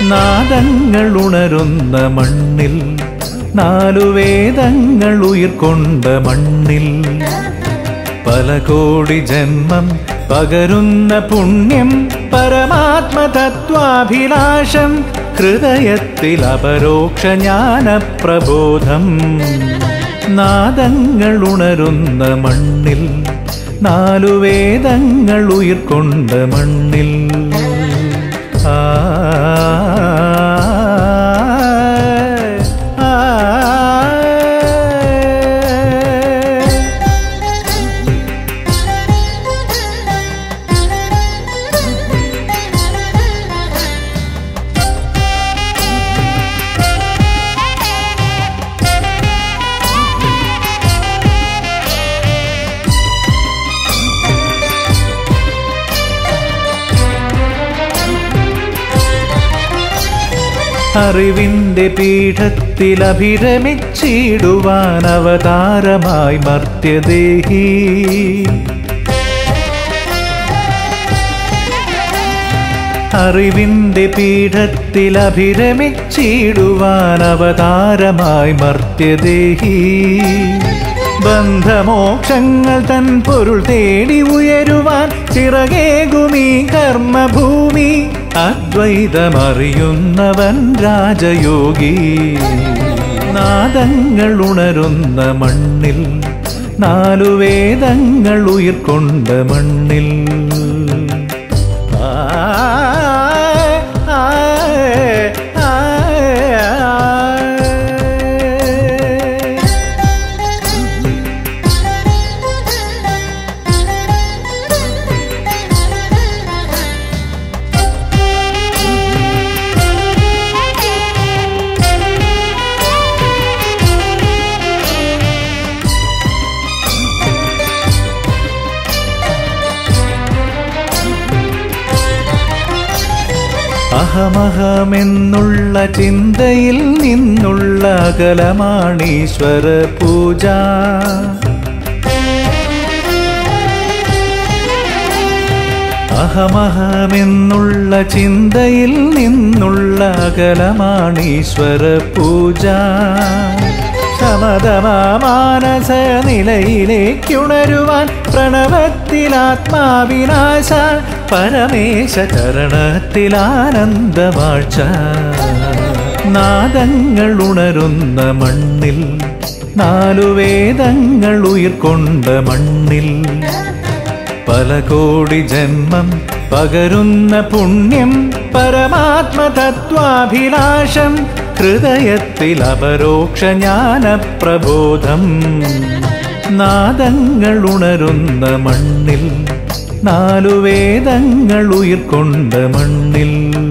നാദങ്ങൾ ഉണരുന്ന മണ്ണിൽ നാലു വേദങ്ങൾ ഉയിർക്കൊണ്ട മണ്ണിൽ പല കോടി ജന്മം പകരുന്ന പുണ്യം പരമാത്മതത്വാഭിലാഷം ഹൃദയത്തിൽ അപരോക്ഷ ജ്ഞാനപ്രബോധം നാദങ്ങൾ ഉണരുന്ന മണ്ണിൽ നാലു വേദങ്ങൾ ഉയിർക്കൊണ്ട മണ്ണിൽ ആ ആ, ആ അറിവിന്റെ പീഠത്തിൽ അഭിരമിച്ചിടുവാൻ അവതാരമായി മർത്യദേഹി അറിവിന്റെ പീഠത്തിൽ അഭിരമിച്ചിടുവാൻ അവതാരമായി മർത്യദേഹി ബന്ധമോക്ഷങ്ങൾ തൻ പൊരുൾ തേടി ഉയരുവാൻ ചിറകേകുമീ കർമ്മഭൂമി അദ്വൈതമറിയുന്നവൻ രാജയോഗി നാദങ്ങൾ ഉണരുന്ന മണ്ണിൽ നാലു വേദങ്ങൾ ഉയിർക്കൊണ്ട മണ്ണിൽ ആ ആ ആ ആ അഹമഹമെന്നുള്ള ചിന്തയിൽ നിന്നുള്ള അകലമാണീശ്വര പൂജ അഹമഹമെന്നുള്ള ചിന്തയിൽ നിന്നുള്ള അകലമാണീശ്വര പൂജ സമതമാനസ നിലയിലേക്കുണരുവാൻ പ്രണവത്തിലാത്മാവിനാശ പരമേശ ചരണത്തിലാനന്ദവാഴ്ച നാദങ്ങൾ ഉണരുന്ന മണ്ണിൽ നാലു വേദങ്ങൾ ഉയിർക്കൊണ്ട മണ്ണിൽ പല കോടി ജന്മം പകരുന്ന പുണ്യം പരമാത്മതത്വാഭിലാഷം ഹൃദയത്തിൽ അപരോക്ഷ ജ്ഞാനപ്രബോധം നാദങ്ങൾ ഉണരുന്ന മണ്ണിൽ നാലു വേദങ്ങൾ ഉയിർക്കൊണ്ട മണ്ണിൽ